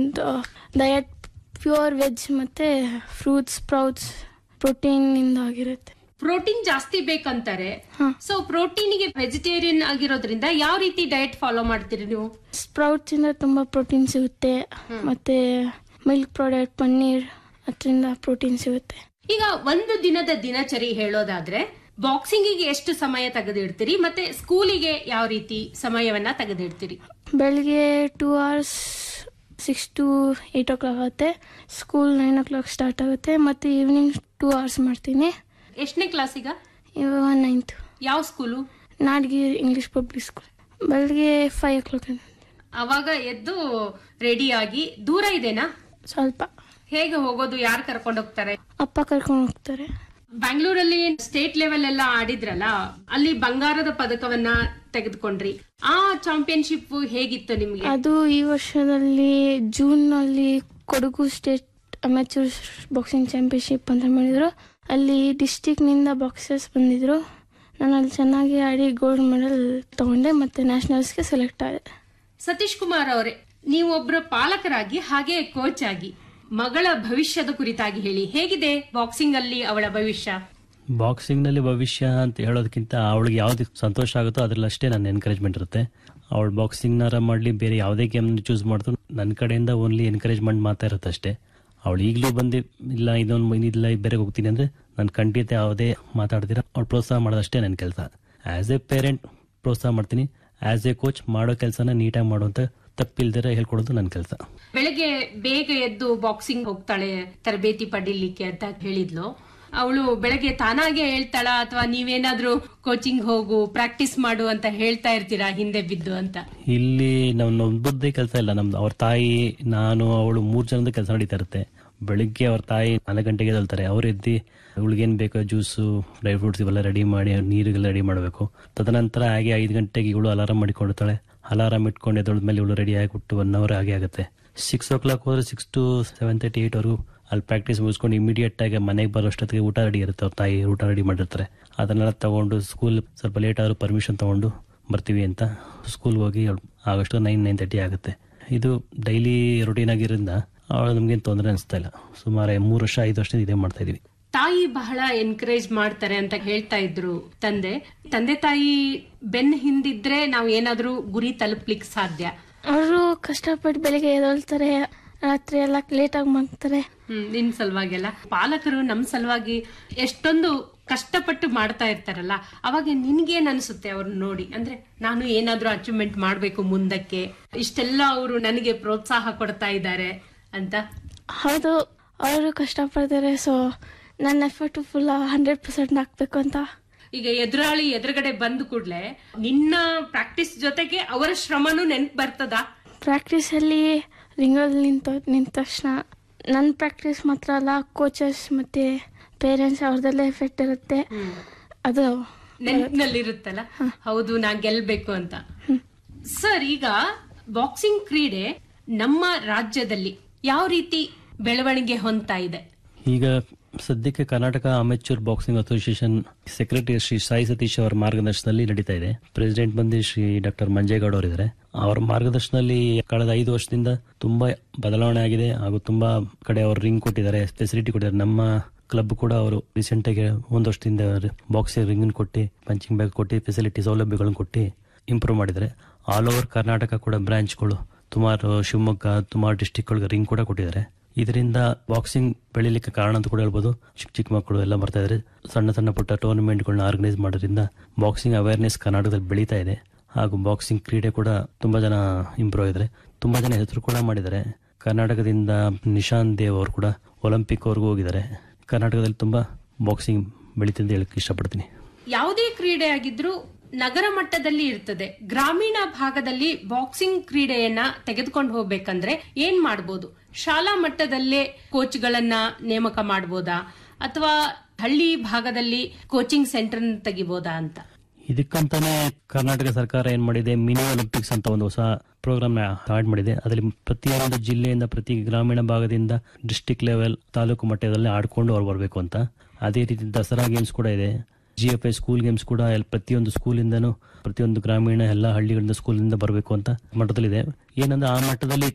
Diet pure veg ಮತ್ತು fruits sprouts ಪ್ರೋಟೀನಿಂದ ಆಗಿರುತ್ತೆ ಪ್ರೋಟೀನ್ ಜಾಸ್ತಿ ಬೇಕಂತಾರೆ ಹಾ. ಸೊ ಪ್ರೋಟೀನ್ಗೆ ವೆಜಿಟೇರಿಯನ್ ಆಗಿರೋದ್ರಿಂದ ಯಾವ ರೀತಿ ಡಯಟ್ ಫಾಲೋ ಮಾಡ್ತೀರಿ ನೀವು ಸ್ಪ್ರೌಟ್ಸಿಂದ ತುಂಬ ಪ್ರೋಟೀನ್ ಸಿಗುತ್ತೆ ಮತ್ತು ಮಿಲ್ಕ್ ಪ್ರಾಡಕ್ಟ್ ಪನ್ನೀರ್ ಅದರಿಂದ ಪ್ರೋಟೀನ್ ಸಿಗುತ್ತೆ ಈಗ ಒಂದು ದಿನದ ದಿನಚರಿ ಹೇಳೋದಾದ್ರೆ ಬಾಕ್ಸಿಂಗಿಗೆ ಎಷ್ಟು ಸಮಯ ತೆಗೆದಿಡ್ತೀರಿ ಮತ್ತೆ ಸ್ಕೂಲಿಗೆ ಯಾವ ರೀತಿ ಸಮಯವನ್ನ ತೆಗೆದಿಡ್ತೀರಿ ಬೆಳಗ್ಗೆ two hours six to eight o'clock ಆಗುತ್ತೆ school nine o'clock start ಆಗುತ್ತೆ ಮತ್ತು ಈವ್ನಿಂಗ್ ಟೂ ಅವರ್ಸ್ ಮಾಡ್ತೀನಿ ಎಷ್ಟನೇ ಕ್ಲಾಸಿಗ ಇವಾಗ ನೈನ್ತ್ ಯಾವ school Nadgiri English public school ಬೆಳಗ್ಗೆ ಫೈವ್ ಓ ಕ್ಲಾಕ್ ಅವಾಗ ಎದ್ದು ರೆಡಿ ಆಗಿ ದೂರ ಇದೆನಾ ಸ್ವಲ್ಪ ಹೇಗೆ ಹೋಗೋದು ಯಾರು ಕರ್ಕೊಂಡು ಹೋಗ್ತಾರೆ ಅಪ್ಪ ಕರ್ಕೊಂಡು ಹೋಗ್ತಾರೆ ಬ್ಯಾಂಗ್ಳೂರಲ್ಲಿ ಸ್ಟೇಟ್ ಲೆವೆಲ್ ಎಲ್ಲ ಆಡಿದ್ರಲ್ಲ ಅಲ್ಲಿ ಬಂಗಾರದ ಪದಕವನ್ನ ತೆಗೆದುಕೊಂಡ್ರಿ ಆ ಚಾಂಪಿಯನ್ಶಿಪ್ ಹೇಗಿತ್ತು ನಿಮ್ಗೆ ಅದು ಈ ವರ್ಷದಲ್ಲಿ ಜೂನ್ನಲ್ಲಿ Kodagu state amateur boxing championship ಅಂತ ಮಾಡಿದ್ರು ಅಲ್ಲಿ ಡಿಸ್ಟಿಕ್ನಿಂದ ಬಾಕ್ಸರ್ಸ್ ಬಂದಿದ್ರು ನಾನು ಅಲ್ಲಿ ಚೆನ್ನಾಗಿ ಆಡಿ ಗೋಲ್ಡ್ ಮೆಡಲ್ ತಗೊಂಡೆ ಮತ್ತು ನ್ಯಾಷನಲ್ಸ್ಗೆ ಸೆಲೆಕ್ಟ್ ಆದೆ ಸತೀಶ್ ಕುಮಾರ್ ಅವರೇ ನೀವು ಒಬ್ಬರ ಪಾಲಕರಾಗಿ ಹಾಗೆ ಕೋಚ್ ಆಗಿ ಮಗಳ ಭವಿಷ್ಯದ ಕುರಿತಾಗಿ ಹೇಳಿ ಹೇಗಿದೆ ಬಾಕ್ಸಿಂಗ್ ಅಲ್ಲಿ ಅವಳ ಭವಿಷ್ಯ ಬಾಕ್ಸಿಂಗ್ ನಲ್ಲಿ ಭವಿಷ್ಯ ಅಂತ ಹೇಳೋದಕ್ಕಿಂತ ಅವಳಿಗೆ ಯಾವ್ದು ಸಂತೋಷ ಆಗುತ್ತೋ ಅದ್ರಲ್ಲಿ ಅಷ್ಟೇ ನನ್ನ ಎನ್ಕರೇಜ್ಮೆಂಟ್ ಇರುತ್ತೆ ಅವಳು ಬಾಕ್ಸಿಂಗ್ ನಾರ ಮಾಡಲಿ ಬೇರೆ ಯಾವುದೇ ಗೇಮ್ ಚೂಸ್ ಮಾಡಿದ್ರು ನನ್ನ ಕಡೆಯಿಂದ ಓನ್ಲಿ ಎನ್ಕರೇಜ್ಮೆಂಟ್ ಮಾತ್ರ ಇರುತ್ತೆ ಅಷ್ಟೇ ಅವಳು ಈಗಲೂ ಬಂದು ಇಲ್ಲ ಇದೊಂದು ಇಲ್ಲ ಬೇರೆ ಹೋಗ್ತೀನಿ ಅಂದ್ರೆ ನಾನು ಖಂಡಿತ ಯಾವುದೇ ಮಾತಾಡ್ತೀರ ಅವ್ಳು ಪ್ರೋತ್ಸಾಹ ಮಾಡೋದಷ್ಟೇ ನನ್ನ ಕೆಲಸ ಆಸ್ ಎ ಪೇರೆಂಟ್ ಪ್ರೋತ್ಸಾಹ ಮಾಡ್ತೀನಿ ಆಸ್ ಎ ಕೋಚ್ ಮಾಡೋ ಕೆಲಸನ ನೀಟಾಗಿ ಮಾಡುವಂತ ತಪ್ಪಿಲ್ದಿರ ಹೇಳ್ಕೊಡೋದು ನನ್ನ ಕೆಲಸ ಬೆಳಗ್ಗೆ ಬೇಗ ಎದ್ದು ಬಾಕ್ಸಿಂಗ್ ಹೋಗ್ತಾಳೆ ತರಬೇತಿ ಪಡೀಲಿಕ್ಕೆ ಅಂತ ಹೇಳಿದ್ಲು ಅವಳು ಬೆಳಗ್ಗೆ ತಾನಾಗೆ ಹೇಳ್ತಾಳ ಅಥವಾ ನೀವೇನಾದ್ರೂ ಕೋಚಿಂಗ್ ಹೋಗು ಪ್ರಾಕ್ಟೀಸ್ ಮಾಡು ಅಂತ ಹೇಳ್ತಾ ಇರ್ತೀರಾ ಹಿಂದೆ ಬಿದ್ದು ಅಂತ ಇಲ್ಲಿ ನಮ್ಮ ಒಬ್ಬದ್ದೇ ಕೆಲಸ ಇಲ್ಲ ನಮ್ದು ಅವ್ರ ತಾಯಿ ನಾನು ಅವಳು ಮೂರ್ ಜನದ ಕೆಲಸ ನಡೀತಾ ಇರುತ್ತೆ ಬೆಳಿಗ್ಗೆ ಅವ್ರ ತಾಯಿ ನಾಲ್ಕು ಗಂಟೆಗೆ ಎದ್ದೇಳ್ತಾರೆ ಅವ್ರು ಎದ್ದು ಅವಳಿಗೇನ್ ಬೇಕೋ ಜ್ಯೂಸು ಡ್ರೈ ಫ್ರೂಟ್ಸ್ ಇವೆಲ್ಲ ರೆಡಿ ಮಾಡಿ ನೀರಿಗೆಲ್ಲ ರೆಡಿ ಮಾಡಬೇಕು ತದನಂತರ ಹಾಗೆ ಐದು ಗಂಟೆಗೆ ಇವಳು ಅಲಾರಾಮ್ ಮಾಡಿಕೊಂಡಿರ್ತಾಳೆ ಅಲಾರಾಮ್ ಇಟ್ಕೊಂಡು ಎದ್ದೊಳ್ದ ಮೇಲೆ ಇವಳು ರೆಡಿ ಆಗಿಬಿಟ್ಟು ಒನ್ ಅವರ್ ಹಾಗೆ ಆಗುತ್ತೆ ಸಿಕ್ಸ್ ಓ ಕ್ಲಾಕ್ ಹೋದ್ರೆ six to seven thirty eight ವರೆಗೂ ಅಲ್ಲಿ ಪ್ರಾಕ್ಟೀಸ್ ಮುಗಿಸ್ಕೊಂಡು ಇಮಿಡಿಯೇಟ್ ಆಗಿ ಮನೆಗೆ ಬರೋಷ್ಟೊತ್ತಿಗೆ ಊಟ ರೆಡಿ ಇರುತ್ತೆ ಅವ್ರ ತಾಯಿ ಊಟ ರೆಡಿ ಮಾಡಿರ್ತಾರೆ ಅದನ್ನೆಲ್ಲ ತಗೊಂಡು ಸ್ಕೂಲ್ ಸ್ವಲ್ಪ ಲೇಟ್ ಆದ್ರೂ ಪರ್ಮಿಷನ್ ತಗೊಂಡು ಬರ್ತೀವಿ ಅಂತ ಸ್ಕೂಲ್ ಹೋಗಿ ಆಗಷ್ಟು ನೈನ್ ನೈನ್ ತರ್ಟಿ ಆಗುತ್ತೆ ಇದು ಡೈಲಿ ರೊಟೀನ್ ಆಗಿರೋದ್ರಿಂದ ಅವಳು ನಮ್ಗೇನು ತೊಂದರೆ ಅನಿಸ್ತಾ ಇಲ್ಲ ಸುಮಾರು ಮೂರು ವರ್ಷ ಐದು ವರ್ಷದಿಂದ ಇದೇ ಮಾಡ್ತಾ ಇದೀವಿ ತಾಯಿ ಬಹಳ ಎನ್ಕರೇಜ್ ಮಾಡ್ತಾರೆ ಅಂತ ಹೇಳ್ತಾ ಇದ್ರು ತಂದೆ ತಂದೆ ತಾಯಿ ಬೆನ್ ಹಿಂದಿದ್ರೆ ನಾವು ಏನಾದ್ರೂ ಗುರಿ ತಲುಪ್ಲಿಕ್ಕೆ ಸಾಧ್ಯ ಅವರು ಕಷ್ಟಪಟ್ಟು ಬೆಳಿಗ್ಗೆ ಎದ್ದೇಳ್ತಾರೆ ರಾತ್ರಿ ಎಲ್ಲ ಲೇಟಾಗಿ ಮಾಡ್ತಾರೆ ಹ್ಮ್ ನಿನ್ ಸಲುವಾಗೆಲ್ಲ ಪಾಲಕರು ನಮ್ ಸಲುವಾಗಿ ಎಷ್ಟೊಂದು ಕಷ್ಟಪಟ್ಟು ಮಾಡ್ತಾ ಇರ್ತಾರಲ್ಲ ಅವಾಗ ನಿನ್ಗೇನ್ ಅನ್ಸುತ್ತೆ ಅವ್ರನ್ನ ನೋಡಿ ಅಂದ್ರೆ ನಾನು ಏನಾದ್ರೂ ಅಚೀವ್ಮೆಂಟ್ ಮಾಡ್ಬೇಕು ಮುಂದಕ್ಕೆ ಇಷ್ಟೆಲ್ಲ ಅವರು ನನಗೆ ಪ್ರೋತ್ಸಾಹ ಕೊಡ್ತಾ ಇದ್ದಾರೆ ಅಂತ ಹೌದು ಅವರು ಕಷ್ಟಪಡ್ತಾರೆ ಸೊ ನನ್ನ ಎಫರ್ಟು ಫುಲ್ ಹಂಡ್ರೆಡ್ ಪರ್ಸೆಂಟ್ ಹಾಕ್ಬೇಕು ಅಂತ ಈಗ ಎದುರಾಳಿ ಎದುರುಗಡೆ ಬಂದ ಕೂಡ್ಲೆ ನಿನ್ನ ಪ್ರಾಕ್ಟೀಸ್ ಜೊತೆಗೆ ಅವರ ಶ್ರಮನೂ ನೆನ್ಪು ಬರ್ತದ ಪ್ರಾಕ್ಟೀಸಲ್ಲಿ ರಿಂಗಲ್ಲಿ ನಿಂತ ನಿಂತ ತಕ್ಷಣ ನನ್ನ ಪ್ರಾಕ್ಟೀಸ್ ಮಾತ್ರ ಅಲ್ಲ ಕೋಚಸ್ ಮತ್ತು ಪೇರೆಂಟ್ಸ್ ಅವ್ರದ್ದೆಲ್ಲ ಎಫೆಕ್ಟ್ ಇರುತ್ತೆ ಅದು ನೆನಪಿನಲ್ಲಿರುತ್ತಲ್ಲ ಹೌದು ನಾ ಗೆಲ್ಬೇಕು ಅಂತ ಸರ್ ಈಗ ಬಾಕ್ಸಿಂಗ್ ಕ್ರೀಡೆ ನಮ್ಮ ರಾಜ್ಯದಲ್ಲಿ ಯಾವ ರೀತಿ ಬೆಳವಣಿಗೆ ಹೊಂದ್ತಾ ಇದೆ ಈಗ ಸದ್ಯಕ್ಕೆ Karnataka amateur boxing association secretary Shri Sai Satish ಅವರ ಮಾರ್ಗದರ್ಶನದಲ್ಲಿ ನಡೀತಾ ಇದೆ ಪ್ರೆಸಿಡೆಂಟ್ ಬಂದು ಶ್ರೀ ಡಾಕ್ಟರ್ ಮಂಜೇಗೌಡ ಅವರಿದ್ದಾರೆ ಅವರ ಮಾರ್ಗದರ್ಶನದಲ್ಲಿ ಕಳೆದ ಐದು ವರ್ಷದಿಂದ ತುಂಬಾ ಬದಲಾವಣೆ ಆಗಿದೆ ಹಾಗೂ ತುಂಬಾ ಕಡೆ ಅವರು ರಿಂಗ್ ಕೊಟ್ಟಿದ್ದಾರೆ ಫೆಸಿಲಿಟಿ ಕೊಟ್ಟಿದ್ದಾರೆ ನಮ್ಮ ಕ್ಲಬ್ ಕೂಡ ಅವರು ರೀಸೆಂಟ್ ಆಗಿ ಒಂದು ವರ್ಷದಿಂದ ಬಾಕ್ಸಿಂಗ್ ರಿಂಗ್ ಕೊಟ್ಟು ಪಂಚಿಂಗ್ ಬ್ಯಾಗ್ ಕೊಟ್ಟು ಫೆಸಿಲಿಟಿ ಸೌಲಭ್ಯಗಳನ್ನು ಕೊಟ್ಟು ಇಂಪ್ರೂವ್ ಮಾಡಿದ್ದಾರೆ ಆಲ್ ಓವರ್ ಕರ್ನಾಟಕ ಕೂಡ ಬ್ರಾಂಚ್ಗಳು ಸುಮಾರು ಶಿವಮೊಗ್ಗ ಸುಮಾರು ಡಿಸ್ಟಿಕ್ಗಳಿಗೆ ರಿಂಗ್ ಕೂಡ ಕೊಟ್ಟಿದ್ದಾರೆ ಇದರಿಂದ ಬಾಕ್ಸಿಂಗ್ ಬೆಳಿಲಿಕ್ಕೆ ಕಾರಣ ಅಂತ ಕೂಡ ಹೇಳ್ಬೋದು ಚಿಕ್ಕ ಚಿಕ್ಕ ಮಕ್ಕಳು ಎಲ್ಲ ಬರ್ತಾ ಇದ್ದಾರೆ ಸಣ್ಣ ಸಣ್ಣ ಪುಟ್ಟ ಟೂರ್ನಮೆಂಟ್ಗಳನ್ನ ಆರ್ಗನೈಸ್ ಮಾಡೋದ್ರಿಂದ ಬಾಕ್ಸಿಂಗ್ ಅವೇರ್ನೆಸ್ ಕರ್ನಾಟಕದಲ್ಲಿ ಬೆಳೀತಾ ಇದೆ ಹಾಗೂ ಬಾಕ್ಸಿಂಗ್ ಕ್ರೀಡೆ ಕೂಡ ತುಂಬಾ ಜನ ಇಂಪ್ರೂವ್ ಆಗಿದ್ದಾರೆ ತುಂಬಾ ಜನ ಹೆಸರು ಕೂಡ ಮಾಡಿದ್ದಾರೆ ಕರ್ನಾಟಕದಿಂದ ನಿಶಾಂತ್ ದೇವ್ ಅವರು ಕೂಡ ಒಲಿಂಪಿಕ್ ಅವ್ರಿಗೂ ಹೋಗಿದ್ದಾರೆ ಕರ್ನಾಟಕದಲ್ಲಿ ತುಂಬಾ ಬಾಕ್ಸಿಂಗ್ ಬೆಳೀತಿದೆ ಅಂತ ಹೇಳಕ್ ಇಷ್ಟಪಡ್ತೀನಿ ಯಾವುದೇ ಕ್ರೀಡೆ ಆಗಿದ್ರೂ ನಗರ ಮಟ್ಟದಲ್ಲಿ ಇರ್ತದೆ ಗ್ರಾಮೀಣ ಭಾಗದಲ್ಲಿ ಬಾಕ್ಸಿಂಗ್ ಕ್ರೀಡೆಯನ್ನ ತೆಗೆದುಕೊಂಡು ಹೋಗ್ಬೇಕಂದ್ರೆ ಏನ್ ಮಾಡ್ಬೋದು ಶಾಲಾ ಮಟ್ಟದಲ್ಲೇ ಕೋಚ್ಗಳನ್ನ ನೇಮಕ ಮಾಡ್ಬೋದಾ ಅಥವಾ ಹಳ್ಳಿ ಭಾಗದಲ್ಲಿ ಕೋಚಿಂಗ್ ಸೆಂಟರ್ ತೆಗಿಬೋದಾ ಅಂತ ಇದಕ್ಕಂತಾನೆ ಕರ್ನಾಟಕ ಸರ್ಕಾರ ಏನ್ ಮಾಡಿದೆ ಮಿನಿ ಒಲಿಂಪಿಕ್ಸ್ ಅಂತ ಒಂದು ಹೊಸ ಪ್ರೋಗ್ರಾಮ್ ಸ್ಟಾರ್ಟ್ ಮಾಡಿದೆ ಅದರಲ್ಲಿ ಪ್ರತಿಯೊಂದು ಜಿಲ್ಲೆಯಿಂದ ಪ್ರತಿ ಗ್ರಾಮೀಣ ಭಾಗದಿಂದ ಡಿಸ್ಟಿಕ್ ಲೆವೆಲ್ ತಾಲೂಕು ಮಟ್ಟದಲ್ಲಿ ಆಡ್ಕೊಂಡು ಅವ್ರು ಬರಬೇಕು ಅಂತ ಅದೇ ರೀತಿ ದಸರಾ ಗೇಮ್ಸ್ ಕೂಡ ಇದೆ G F I school games ಕೂಡ ಎಲ್- ಪ್ರತಿಯೊಂದು ಸ್ಕೂಲಿಂದನೂ ಪ್ರತಿಯೊಂದು ಗ್ರಾಮೀಣ ಎಲ್ಲ ಹಳ್ಳಿಗಳಿಂದ ಸ್ಕೂಲಿಂದ ಬರಬೇಕು ಅಂತ ಮಟ್ಟದಲ್ಲಿದೆ ಏನಂದ್ರೆ ಆ ಮಟ್ಟದಲ್ಲಿ